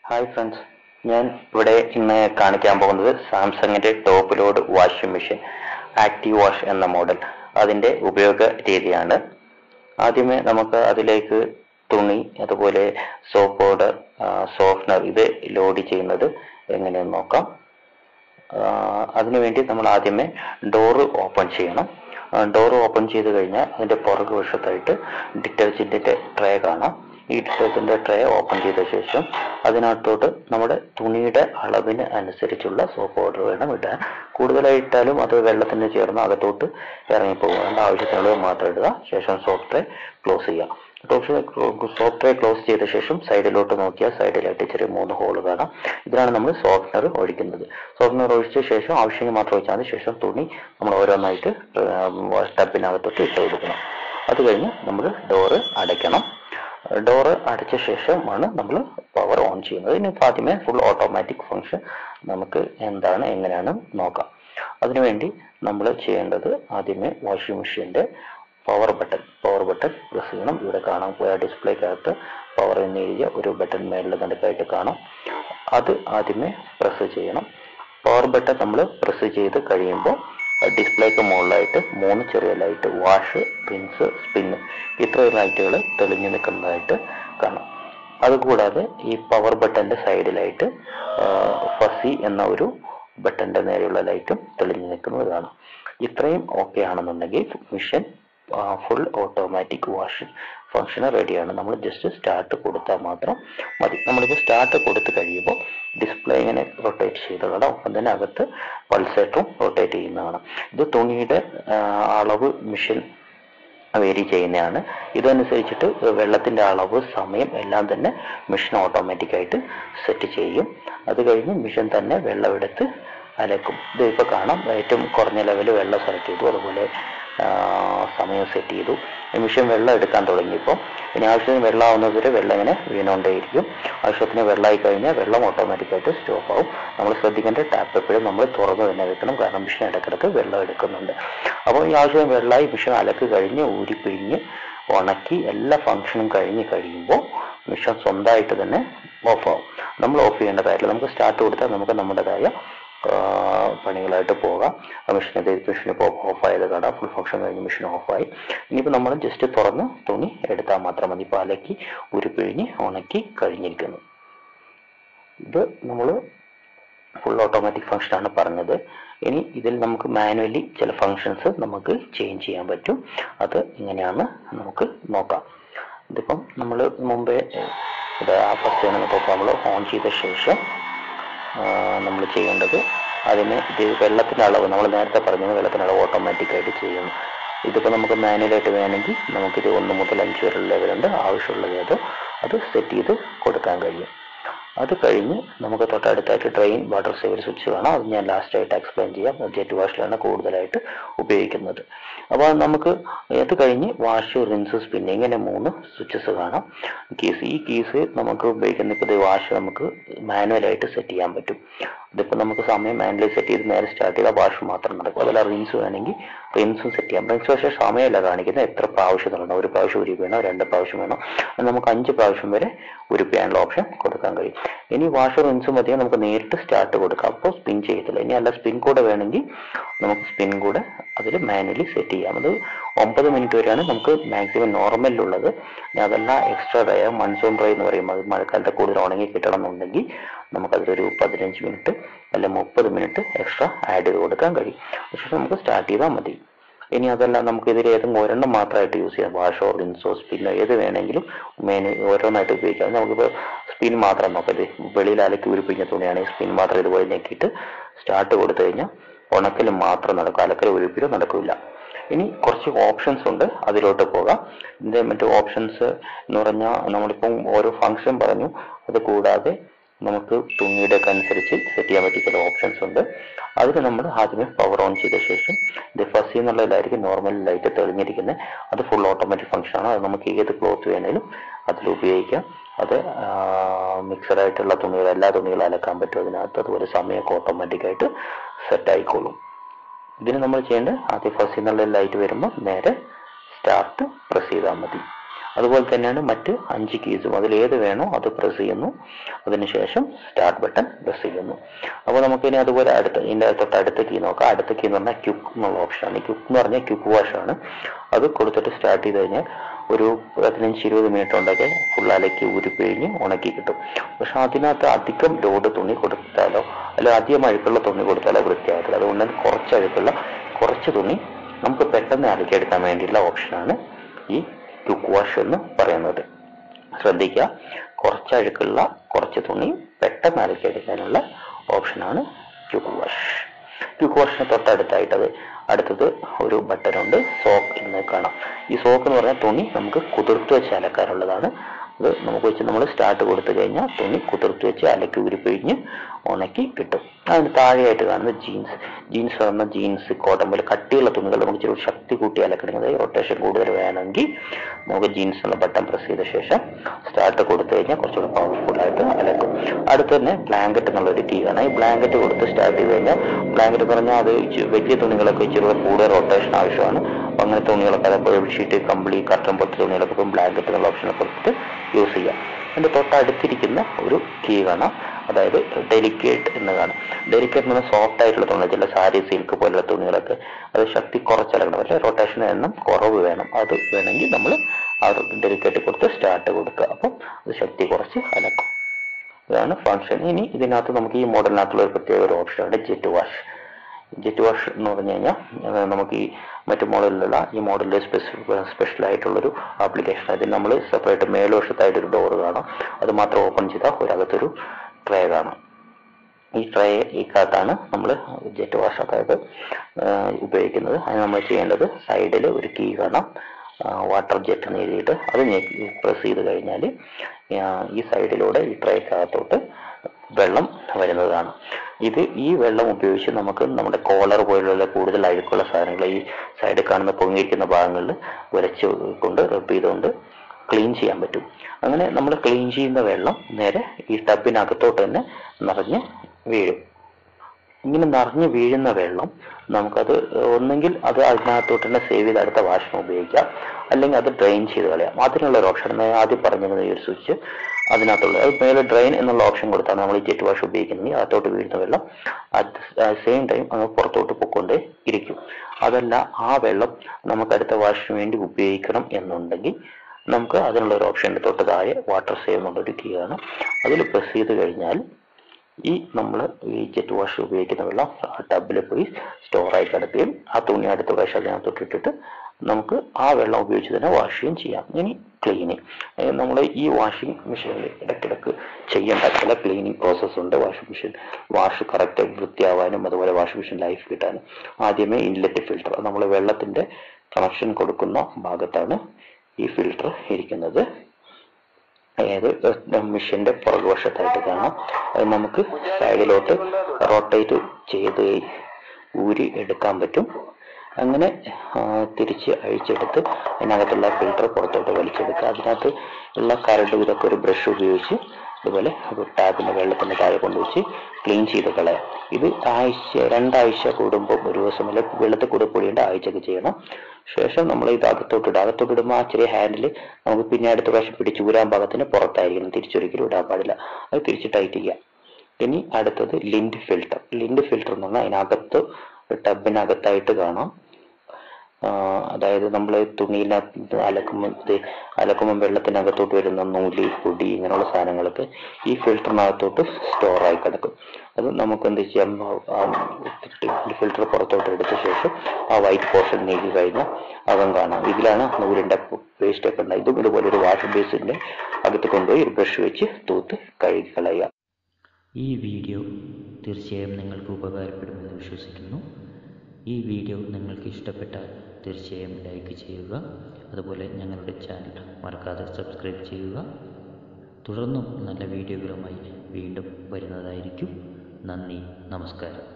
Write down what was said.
hi friends ഞാൻ ഇവിടെ ഇന്ന് കാണിക്കാൻ പോകുന്നത് സാംസങ്ങിന്റെ top load washing machine active wash എന്ന മോഡൽ അതിന്റെ ഉപയോഗ രീതിയാണ് ആദ്യമേ നമുക്ക് അതിലേക്ക് തുണി അതുപോലെ സോപ്പ് പൗഡർ സോഫ്റ്റ്നർ ഇത് ലോഡ് ചെയ്യുന്നത് എങ്ങനെയെന്ന് നോക്കാം അതിനുവേണ്ടി നമ്മൾ ആദ്യമേ ഡോറ് ഓപ്പൺ ചെയ്യണം ഡോറ് ഓപ്പൺ ചെയ്ത് കഴിഞ്ഞാൽ അതിന്റെ പുറകു വശത്തായിട്ട് ഡിറ്റർജന്റിന്റെ ട്രേ കാണാം ഈ ഡിറ്റർജന്റ് ട്രേ ഓപ്പൺ ചെയ്ത ശേഷം അതിനകത്തോട്ട് നമ്മുടെ തുണിയുടെ അളവിന് അനുസരിച്ചുള്ള സോപ്പ് പൗഡർ വേണം ഇടാൻ കൂടുതലായിട്ടാലും അത് വെള്ളത്തിന് ചേർന്ന് അകത്തോട്ട് ഇറങ്ങിപ്പോകും അതുകൊണ്ട് ആവശ്യത്തിനുള്ളത് മാത്രം ഇടുക ശേഷം സോപ്പ് ട്രേ ക്ലോസ് ചെയ്യുക സോപ്പ് ട്രേ ക്ലോസ് ചെയ്ത ശേഷം സൈഡിലോട്ട് നോക്കിയാൽ സൈഡിലായിട്ട് ചെറിയ മൂന്ന് ഹോൾ കാണാം ഇതിലാണ് നമ്മൾ സോഫ്റ്റ്നർ ഒഴിക്കുന്നത് സോഫ്റ്റ്നർ ഒഴിച്ച ശേഷം ആവശ്യമെങ്കിൽ മാത്രം ഒഴിച്ചാൽ മതി ശേഷം തുണി നമ്മൾ ഓരോന്നായിട്ട് ടബിനകത്തോട്ട് ഇട്ട് കൊടുക്കണം അത് കഴിഞ്ഞ് നമ്മൾ ഡോറ് അടയ്ക്കണം ഡോറ് അടച്ച ശേഷമാണ് നമ്മൾ പവർ ഓൺ ചെയ്യുന്നത് ഇനി ആദ്യമേ ഫുൾ ഓട്ടോമാറ്റിക് ഫംഗ്ഷൻ നമുക്ക് എന്താണ് എങ്ങനെയാണ് നോക്കാം അതിനുവേണ്ടി നമ്മൾ ചെയ്യേണ്ടത് ആദ്യമേ വാഷിംഗ് മെഷീന്റെ power button power button press ചെയ്യണം ഇവിടെ കാണാൻ പോയ ഡിസ്പ്ലേക്കകത്ത് പവർ എന്ന് എഴുതിയ ഒരു ബട്ടൺ മേളിൽ നടുക്കായിട്ട് കാണാം അത് ആദ്യമേ പ്രസ് ചെയ്യണം പവർ ബട്ടൺ നമ്മൾ പ്രസ് ചെയ്ത് കഴിയുമ്പോൾ ഡിസ്പ്ലേക്ക് മുകളിലായിട്ട് മൂന്ന് ചെറിയ ലൈറ്റ് വാഷ് പിൻസ് സ്പിന്ന് ഇത്രയും ലൈറ്റുകൾ തെളിഞ്ഞു നിൽക്കുന്നതായിട്ട് കാണാം അതുകൂടാതെ ഈ പവർ ബട്ടന്റെ സൈഡിലായിട്ട് ഫസി എന്ന ഒരു ബട്ടന്റെ നേരെയുള്ള ലൈറ്റും തെളിഞ്ഞു നിൽക്കുന്നത് കാണാം ഇത്രയും ഓക്കെ ആണെന്നുണ്ടെങ്കിൽ machine full automatic wash function റെഡിയാണ് നമ്മൾ ജസ്റ്റ് സ്റ്റാർട്ട് കൊടുത്താൽ മാത്രം മതി നമ്മളിത് സ്റ്റാർട്ട് കൊടുത്തു കഴിയുമ്പോൾ ഡിസ്പ്ലേ ഇങ്ങനെ റൊട്ടേറ്റ് ചെയ്തതാണ് ഒപ്പം തന്നെ അകത്ത് പൾസേറ്ററും റൊട്ടേറ്റ് ചെയ്യുന്നതാണ് ഇത് തുണിയുടെ അളവ് മിഷൻ വേരി ചെയ്യുന്നതാണ് ഇതനുസരിച്ചിട്ട് വെള്ളത്തിന്റെ അളവ് സമയം എല്ലാം തന്നെ മിഷൻ ഓട്ടോമാറ്റിക്കായിട്ട് സെറ്റ് ചെയ്യും അത് കഴിഞ്ഞ് മിഷൻ തന്നെ വെള്ളമെടുത്ത് അലക്കും ഇത് ഇപ്പോൾ കാണാം ഏറ്റവും കുറഞ്ഞ ലെവൽ വെള്ളം സെലക്ട് ചെയ്തു അതുപോലെ സമയം സെറ്റ് ചെയ്തു മിഷൻ വെള്ളം എടുക്കാൻ തുടങ്ങിയപ്പോൾ ഇനി ആവശ്യത്തിന് വെള്ളം ആവുന്നത് വരെ വെള്ളം ഇങ്ങനെ വീണുകൊണ്ടേയിരിക്കും ആവശ്യത്തിന് വെള്ളമായി കഴിഞ്ഞാൽ വെള്ളം ഓട്ടോമാറ്റിക്കായിട്ട് സ്റ്റോപ്പ് ആവും നമ്മൾ ശ്രദ്ധിക്കേണ്ട ടാപ്പ് എപ്പോഴും നമ്മൾ തുറന്നു തന്നെ വെക്കണം കാരണം മിഷൻ ഇടക്കിടക്ക് വെള്ളം എടുക്കുന്നുണ്ട് അപ്പോൾ ഈ ആവശ്യം വെള്ളമായി മിഷൻ അലക്ക് കഴിഞ്ഞ് ഊരിപ്പിഴിഞ്ഞ് ഉണക്കി എല്ലാ ഫംഗ്ഷനും കഴിഞ്ഞ് കഴിയുമ്പോൾ മിഷൻ സ്വന്തമായിട്ട് തന്നെ ഓഫ് ആവും നമ്മൾ ഓഫ് ചെയ്യേണ്ടതായിട്ടില്ല നമുക്ക് സ്റ്റാർട്ട് കൊടുത്താൽ നമുക്ക് നമ്മുടേതായ പണികളായിട്ട് പോകാം മെഷീൻ മെഷീൻ ഇപ്പോൾ ഓഫ് ആയത് കാണാം ഫുൾ ഫംഗ്ഷൻ കഴിഞ്ഞ് മെഷീൻ ഓഫായി ഇനിയിപ്പോൾ നമ്മൾ ജസ്റ്റ് തുറന്ന് തുണി എടുത്താൽ മാത്രം മതി ഇപ്പോൾ അലക്കി ഉരുപ്പിഴിഞ്ഞ് ഉണക്കി കഴിഞ്ഞിരിക്കുന്നു ഇത് നമ്മൾ ഫുൾ ഓട്ടോമാറ്റിക് ഫംഗ്ഷൻ ആണ് പറഞ്ഞത് ഇനി ഇതിൽ നമുക്ക് മാനുവലി ചില ഫങ്ഷൻസ് നമുക്ക് ചേഞ്ച് ചെയ്യാൻ പറ്റും അത് ഇങ്ങനെയാണ് നമുക്ക് നോക്കാം ഇതിപ്പം നമ്മൾ മുമ്പേ ഇത് ആ ഫസ്റ്റ് ഇപ്പോൾ നമ്മൾ ഓൺ ചെയ്ത ശേഷം നമ്മൾ ചെയ്യേണ്ടത് അതിന് ഇത് വെള്ളത്തിൻ്റെ അളവ് നമ്മൾ നേരത്തെ പറഞ്ഞത് വെള്ളത്തിൻ്റെ അളവ് ഓട്ടോമാറ്റിക്കായിട്ട് ചെയ്യുന്നു ഇതിപ്പോൾ നമുക്ക് മാനുവലായിട്ട് വേണമെങ്കിൽ നമുക്കിത് ഒന്ന് മുതൽ അഞ്ച് വരെയുള്ള ലെവലുണ്ട് ആവശ്യമുള്ളത് അത് അത് സെറ്റ് ചെയ്ത് കൊടുക്കാൻ കഴിയും അത് കഴിഞ്ഞ് നമുക്ക് തൊട്ടടുത്തായിട്ട് ഡ്രെയിൻ വാട്ടർ സേവർ സ്വിച്ച് കാണാം അത് ഞാൻ ലാസ്റ്റ് ആയിട്ട് എക്സ്പ്ലെയിൻ ചെയ്യാം ജെറ്റ് വാഷിലാണ് കൂടുതലായിട്ട് ഉപയോഗിക്കുന്നത് അപ്പോൾ നമുക്ക് ഇത് കഴിഞ്ഞ് വാഷ് റിൻസ് സ്പിൻ ഇങ്ങനെ മൂന്ന് സ്വിച്ചസ് കാണാം കീസ് ഈ കീസ് നമുക്ക് ഉപയോഗിക്കുന്ന ഇപ്പോൾ വാഷ് നമുക്ക് മാനുവലായിട്ട് സെറ്റ് ചെയ്യാൻ പറ്റും ഇതിപ്പോൾ നമുക്ക് സമയം മാനുവലി സെറ്റ് ചെയ്ത് നേരെ സ്റ്റാർട്ട് ചെയ്താൽ വാഷ് മാത്രം നടക്കും അതല്ല റിൻസ് വേണമെങ്കിൽ റിൻസും സെറ്റ് ചെയ്യാം റിൻസ് പക്ഷേ സമയമല്ല കാണിക്കുന്നത് എത്ര പ്രാവശ്യം നടണം ഒരു പ്രാവശ്യം ഉരുപ്പിയണോ രണ്ട് പ്രാവശ്യം വേണോ നമുക്ക് അഞ്ച് പ്രാവശ്യം വരെ ഉരുപ്പിയാനുള്ള ഓപ്ഷൻ കൊടുക്കാൻ കഴിയും ഇനി വാഷർ റിൻസും മതിയോ നമുക്ക് നേരിട്ട് സ്റ്റാർട്ട് കൊടുക്കാം അപ്പോൾ സ്പിൻ ചെയ്യത്തില്ല ഇനി അല്ല സ്പിൻ കൂടെ വേണമെങ്കിൽ നമുക്ക് സ്പിൻ കൂടെ അതിൽ മാനുവലി സെറ്റ് ചെയ്യാം അത് ഒമ്പത് മിനിറ്റ് വരെയാണ് നമുക്ക് മാക്സിമം നോർമലിലുള്ളത് ഇനി അതല്ല എക്സ്ട്രാ ഡ്രൈ മൺസൂൺ ഡ്രൈ എന്ന് പറയുമ്പോൾ അത് മഴക്കാലത്ത് കൂടുതൽ ഉണങ്ങി കിട്ടണം എന്നുണ്ടെങ്കിൽ നമുക്കതിലൊരു പതിനഞ്ച് മിനിറ്റ് അല്ല മുപ്പത് മിനിറ്റ് എക്സ്ട്രാ ആഡ് ചെയ്ത് കൊടുക്കാൻ കഴിയും പക്ഷേ നമുക്ക് സ്റ്റാർട്ട് ചെയ്താൽ മതി ഇനി അതല്ല നമുക്ക് ഇതിൽ ഏതെങ്കിലും ഒരെണ്ണം മാത്രമായിട്ട് യൂസ് ചെയ്യാം വാഷോ റിൻസോ സ്പിന്നോ ഏത് വേണമെങ്കിലും മെയിൻ ഓരോന്നായിട്ട് ഉപയോഗിക്കാം നമുക്കിപ്പോൾ സ്പിൻ മാത്രം നോക്കാം ഇത് വെളിയിൽ അലക്കി ഉരുപ്പിക്കുന്ന തുണിയാണെങ്കിൽ സ്പിൻ മാത്രം ഇതുപോലെ ഞെക്കിയിട്ട് സ്റ്റാർട്ട് കൊടുത്തു കഴിഞ്ഞാൽ ഉണക്കൽ മാത്രം നടക്കും അലക്കൽ ഉരുപ്പിലോ നടക്കില്ല ഇനി കുറച്ച് ഓപ്ഷൻസ് ഉണ്ട് അതിലോട്ട് പോകാം ഇതിന്റെ മറ്റു ഓപ്ഷൻസ് എന്ന് പറഞ്ഞാൽ നമ്മളിപ്പം ഓരോ ഫംഗ്ഷൻ പറഞ്ഞു അത് കൂടാതെ നമുക്ക് തുണിയുടെ ഒക്കെ അനുസരിച്ച് സെറ്റ് ചെയ്യാൻ പറ്റിയ ചില ഓപ്ഷൻസ് ഉണ്ട് അതിന് നമ്മൾ ആദ്യമേ പവർ ഓൺ ചെയ്ത ശേഷം ഇത് ഫസി എന്നുള്ളതിലായിരിക്കും നോർമൽ ലൈറ്റ് തെളിഞ്ഞിരിക്കുന്നത് അത് ഫുൾ ഓട്ടോമാറ്റിക് ഫംഗ്ഷൻ ആണ് അത് നമുക്ക് ഏത് ക്ലോത്ത് വേണേലും അതിൽ ഉപയോഗിക്കാം അത് മിക്സഡ് ആയിട്ടുള്ള തുണികൾ എല്ലാ തുണികളും അലക്കാൻ പറ്റും അതിനകത്ത് അതുപോലെ സമയമൊക്കെ ഓട്ടോമാറ്റിക്കായിട്ട് സെറ്റ് ആയിക്കോളും ഇതിന് നമ്മൾ ചെയ്യേണ്ടത് ആദ്യം ഫസ്റ്റ് എന്നുള്ള ലൈറ്റ് വരുമ്പോൾ നേരെ സ്റ്റാർട്ട് പ്രസ് ചെയ്താൽ മതി അതുപോലെ തന്നെയാണ് മറ്റ് അഞ്ച് കീസും അതിൽ ഏത് വേണോ അത് പ്രസ് ചെയ്യുന്നു അതിനുശേഷം സ്റ്റാർട്ട് ബട്ടൺ പ്രസ് ചെയ്യുന്നു അപ്പോൾ നമുക്കിനി അതുപോലെ അടുത്ത ഇതിൻ്റെ തൊട്ട് അടുത്ത കീ നോക്കാം അടുത്ത കീ എന്ന് പറഞ്ഞാൽ ക്യുക്ക് എന്നുള്ള ഓപ്ഷനാണ് ഈ ക്യുക്ക് എന്ന് പറഞ്ഞാൽ ക്യുക്ക് വാഷ് ആണ് അത് കൊടുത്തിട്ട് സ്റ്റാർട്ട് ചെയ്ത് കഴിഞ്ഞാൽ ഒരു പതിനഞ്ച് ഇരുപത് മിനിറ്റ് ഉണ്ടെങ്കിൽ ഫുൾ അലക്കി ഉരുപ്പിഴിഞ്ഞ് ഉണക്കി കിട്ടും പക്ഷെ അതിനകത്ത് അധികം ലോഡ് തുണി കൊടുത്താലോ അല്ല അധികം അഴുക്കുള്ള തുണി കൊടുത്താലോ വൃത്തിയാകത്തില്ല അതുകൊണ്ട് തന്നെ കുറച്ച് അഴുക്കുള്ള കുറച്ച് തുണി നമുക്ക് പെട്ടെന്ന് അലക്കിയെടുക്കാൻ വേണ്ടിയുള്ള ഓപ്ഷനാണ് ഈ ക്യുക്ക് വാഷ് എന്ന് പറയുന്നത് ശ്രദ്ധിക്കുക കുറച്ച് അഴുക്കുള്ള കുറച്ച് തുണി പെട്ടെന്ന് അലക്കിയെടുക്കാനുള്ള ഓപ്ഷനാണ് ക്യുക്ക് വാഷ് ക്യുക്ക് വാഷിന് തൊട്ടടുത്തായിട്ട് അത് അടുത്തത് ഒരു ബട്ടൺ ഉണ്ട് സോക്ക് എന്ന് കാണാം ഈ സോക്ക് എന്ന് പറഞ്ഞാൽ തുണി നമുക്ക് കുതിർത്ത് വെച്ച് അലക്കാനുള്ളതാണ് അത് നമുക്ക് വെച്ച് നമ്മൾ സ്റ്റാർട്ട് കൊടുത്തു കഴിഞ്ഞാൽ തുണി കുതിർത്ത് വെച്ച് അലക്കി ഉരുപ്പിഴിഞ്ഞ് ഉണക്കി കിട്ടും അതിന് താഴെയായിട്ട് കാണുന്ന ജീൻസ് ജീൻസ് പറഞ്ഞ ജീൻസ് കോട്ടൺ പോലെ കട്ടിയുള്ള തുണികൾ നമുക്ക് ഇച്ചിരി ശക്തി കൂട്ടി അലക്കണമെങ്കിൽ അതായത് റൊട്ടേഷൻ കൂടുതൽ വേണമെങ്കിൽ നമുക്ക് ജീൻസ് എന്നുള്ള ബട്ടൺ പ്രസ് ചെയ്ത ശേഷം സ്റ്റാർട്ട് കൊടുത്തു കഴിഞ്ഞാൽ കുറച്ചുകൂടി പവർഫുൾ ആയിട്ട് അലക്കും അടുത്ത് തന്നെ ബ്ലാങ്കറ്റ് എന്നുള്ള ഒരു കീ ആണ് ഈ ബ്ലാങ്കറ്റ് കൊടുത്ത് സ്റ്റാർട്ട് ചെയ്ത് കഴിഞ്ഞാൽ ബ്ലാങ്കറ്റ് പറഞ്ഞാൽ അത് ഇച്ചി- വലിയ തുണികളൊക്കെ ഇച്ചിരി കൂടെ കൂടുതൽ റൊട്ടേഷൻ ആവശ്യമാണ് അപ്പോൾ അങ്ങനെ തുണികളൊക്കെ അത് ബെഡ്ഷീറ്റ് കമ്പിളി കർട്ടൻ പൊട്ടി തുണികളൊക്കെ ഇപ്പം ബ്ലാങ്കറ്റ് എന്നുള്ള ഓപ്ഷനെ കൊടുത്തിട്ട് യൂസ് ചെയ്യാം അതിൻ്റെ തൊട്ടടുത്തിരിക്കുന്ന ഒരു കീ കാണാം അതായത് ഡെലിക്കേറ്റ് എന്ന് കാണാം ഡെലിക്കേറ്റ് എന്ന് പറഞ്ഞാൽ സോഫ്റ്റ് ആയിട്ടുള്ള തുണി ചില സാരി സിൽക്ക് പോലുള്ള തുണികളൊക്കെ അത് ശക്തി കുറച്ചലക്കണം പക്ഷേ റൊട്ടേഷൻ എണ്ണം കുറവ് വേണം അത് വേണമെങ്കിൽ നമ്മൾ ആ ഡെലിക്കേറ്റ് കൊടുത്ത് സ്റ്റാർട്ട് കൊടുക്കുക അപ്പം അത് ശക്തി കുറച്ച് അലക്കും ഇതാണ് ഫങ്ഷൻ ഇനി ഇതിനകത്ത് നമുക്ക് ഈ മോഡലിനകത്തുള്ള ഒരു പ്രത്യേക ഒരു ഓപ്ഷനാണ് ജെറ്റ് വാഷ് ജെറ്റ് വാഷ് എന്ന് പറഞ്ഞു കഴിഞ്ഞാൽ അഹ് നമുക്ക് ഈ മറ്റു മോഡലിലുള്ള ഈ മോഡലിൽ സ്പെഷ്യൽ ആയിട്ടുള്ളൊരു ആപ്ലിക്കേഷൻ അതിൽ നമ്മൾ സെപ്പറേറ്റ് മേൽവശത്തായിട്ട് ഒരു ഡോർ കാണാം അത് മാത്രം ഓപ്പൺ ചെയ്താൽ ഒരകത്തൊരു ട്രേ കാണാം ഈ ട്രേ ഈ കാത്താണ് നമ്മൾ ജെറ്റ് വാഷ് അതായത് ആഹ് ഉപയോഗിക്കുന്നത് അതിന് നമ്മൾ ചെയ്യേണ്ടത് സൈഡിൽ ഒരു കീ കാണാം വാട്ടർ ജെറ്റ് എന്ന് എഴുതിയിട്ട് അത് പ്രസ് ചെയ്ത് കഴിഞ്ഞാൽ ഈ സൈഡിലൂടെ ഈ ട്രേക്കകത്തോട്ട് വെള്ളം വരുന്നതാണ് ഇത് ഈ വെള്ളം ഉപയോഗിച്ച് നമുക്ക് നമ്മുടെ കോളർ പോലുള്ള കൂടുതൽ അഴുക്കുള്ള സാധനങ്ങൾ ഈ സൈഡിൽ കാണുന്ന പൊങ്ങിയിരിക്കുന്ന ഭാഗങ്ങളിൽ ഉരച്ച് കൊണ്ട് റബ്ബ് ചെയ്തുകൊണ്ട് ക്ലീൻ ചെയ്യാൻ പറ്റും അങ്ങനെ നമ്മൾ ക്ലീൻ ചെയ്യുന്ന വെള്ളം നേരെ ഈ ടബിനകത്തോട്ട് തന്നെ നിറഞ്ഞ് വീഴും ഇങ്ങനെ നിറഞ്ഞു വീഴുന്ന വെള്ളം നമുക്കത് ഒന്നെങ്കിൽ അത് അതിനകത്തോട്ട് തന്നെ സേവ് ചെയ്ത് അടുത്ത വാഷിന് ഉപയോഗിക്കാം അല്ലെങ്കിൽ അത് ഡ്രെയിൻ ചെയ്ത് കളയാം അതിനുള്ള ഒരു ഓപ്ഷൻ ഞാൻ ആദ്യം പറഞ്ഞിരുന്ന ഈ ഒരു സ്വിച്ച് അതിനകത്തുള്ള അത് മേലെ ഡ്രെയിൻ എന്നുള്ള ഓപ്ഷൻ കൊടുത്താണ് നമ്മൾ ഈ ജെറ്റ് വാഷ് ഉപയോഗിക്കുന്നത് അകത്തോട്ട് വീഴുന്ന വെള്ളം അറ്റ് സെയിം ടൈം അങ്ങ് പുറത്തോട്ട് പൊക്കൊണ്ടേ ഇരിക്കും അതല്ല ആ വെള്ളം നമുക്ക് അടുത്ത വാഷിന് വേണ്ടി ഉപയോഗിക്കണം എന്നുണ്ടെങ്കിൽ നമുക്ക് അതിനുള്ള ഒരു ഓപ്ഷൻ തൊട്ട് താഴെ വാട്ടർ സേവ് എന്നുള്ളൊരു കീ ആണ് അതിൽ പ്രസ് ചെയ്ത് കഴിഞ്ഞാൽ ഈ നമ്മൾ ഈ ജെറ്റ് വാഷ് ഉപയോഗിക്കുന്ന വെള്ളം ആ ടബിൽ പോയി സ്റ്റോറായി കിടക്കുകയും ആ തുണി അടുത്ത പ്രാവശ്യം അതിനകത്തോട്ട് ഇട്ടിട്ട് നമുക്ക് ആ വെള്ളം ഉപയോഗിച്ച് തന്നെ വാഷ് ചെയ്യുകയും ചെയ്യാം ഇനി ക്ലീനിങ് നമ്മൾ ഈ വാഷിംഗ് മെഷീനിൽ ഇടയ്ക്കിടയ്ക്ക് ചെയ്യേണ്ട ചില ക്ലീനിങ് പ്രോസസ്സ് ഉണ്ട് വാഷിംഗ് മെഷീൻ വാഷ് കറക്റ്റ് വൃത്തിയാവാനും അതുപോലെ വാഷിംഗ് മെഷീൻ ലൈഫ് കിട്ടാനും ആദ്യമേ ഇൻലെറ്റ് ഫിൽട്ടർ നമ്മൾ വെള്ളത്തിന്റെ കണക്ഷൻ കൊടുക്കുന്ന ഭാഗത്താണ് ഈ ഫിൽട്ടർ ഇരിക്കുന്നത് അതായത് മെഷീന്റെ പുറകുവശത്തായിട്ട് കാണാം അത് നമുക്ക് സൈഡിലോട്ട് റൊട്ടേറ്റ് ചെയ്ത് ഊരി എടുക്കാൻ പറ്റും അങ്ങനെ ആ, തിരിച്ച് അഴിച്ചെടുത്ത് അതിനകത്തുള്ള ഫിൽട്ടർ പുറത്തോട്ട് വലിച്ചെടുക്കുക അതിനകത്ത് ഉള്ള കരട് ഇതൊക്കെ ഒരു ബ്രഷ് ഉപയോഗിച്ച് ഇതുപോലെ ടാപ്പിന്റെ വെള്ളത്തിന്റെ താഴെ കൊണ്ടുവച്ച് ക്ലീൻ ചെയ്ത് കളയാം ഇത് ആഴ്ച രണ്ടാഴ്ച കൂടുമ്പോൾ ഒരു ദിവസം അല്ലെ വെള്ളത്തിൽ കൂടെ പൊടിയേണ്ട ആഴ്ചയൊക്കെ ചെയ്യണം ശേഷം നമ്മൾ ഇത് അകത്തോട്ട് ഇടുക അകത്തോട്ട് ഇടുമ്പോൾ ആ ചെറിയ ഹാൻഡിൽ നമുക്ക് പിന്നെ അടുത്ത പ്രാവശ്യം പിടിച്ച് ഊരാൻ പാകത്തിന് പുറത്തായിരിക്കണം തിരിച്ചൊരിക്കലും ഇടാൻ പാടില്ല അത് തിരിച്ച് ടൈറ്റ് ചെയ്യുക ഇനി അടുത്തത് ലിൻഡ് ഫിൽട്ടർ ലിൻഡ് ഫിൽട്ടർ എന്ന് പറഞ്ഞാൽ അതിനകത്ത് ടബിനകത്തായിട്ട് കാണാം ആ, അതായത് നമ്മൾ തുണിയിനകത്ത് അലക്കുമ്പോൾ ഇത് അലക്കുമ്പോൾ വെള്ളത്തിനകത്തോട്ട് വരുന്ന നൂല് പൊടി ഇങ്ങനെയുള്ള സാധനങ്ങളൊക്കെ ഈ ഫിൽറ്ററിനകത്തോട്ട് സ്റ്റോർ ആയി കിടക്കും അത് നമുക്ക് എന്ത് ചെയ്യാം ഫിൽറ്റർ പുറത്തോട്ട് എടുത്ത ശേഷം ആ വൈറ്റ് പോർഷൻ നീക്കി കഴിഞ്ഞാൽ അകം കാണാം ഇതിലാണ് നൂലിൻ്റെ വേസ്റ്റ് ഒക്കെ ഉണ്ടായി ഇതും ഇതുപോലെ ഒരു വാഷ് ബേസിൻ്റെ അകത്ത് കൊണ്ടുപോയി ഒരു ബ്രഷ് വെച്ച് തൂത്ത് കഴുകി കളയുക ഈ വീഡിയോ തീർച്ചയായും നിങ്ങൾക്ക് ഉപകാരപ്പെടുമെന്ന് വിശ്വസിക്കുന്നു ഈ വീഡിയോ നിങ്ങൾക്ക് ഇഷ്ടപ്പെട്ടാൽ തീർച്ചയായും ലൈക്ക് ചെയ്യുക അതുപോലെ ഞങ്ങളുടെ ചാനൽ മറക്കാതെ സബ്സ്ക്രൈബ് ചെയ്യുക തുടർന്നും നല്ല വീഡിയോകളുമായി വീണ്ടും വരുന്നതായിരിക്കും നന്ദി നമസ്കാരം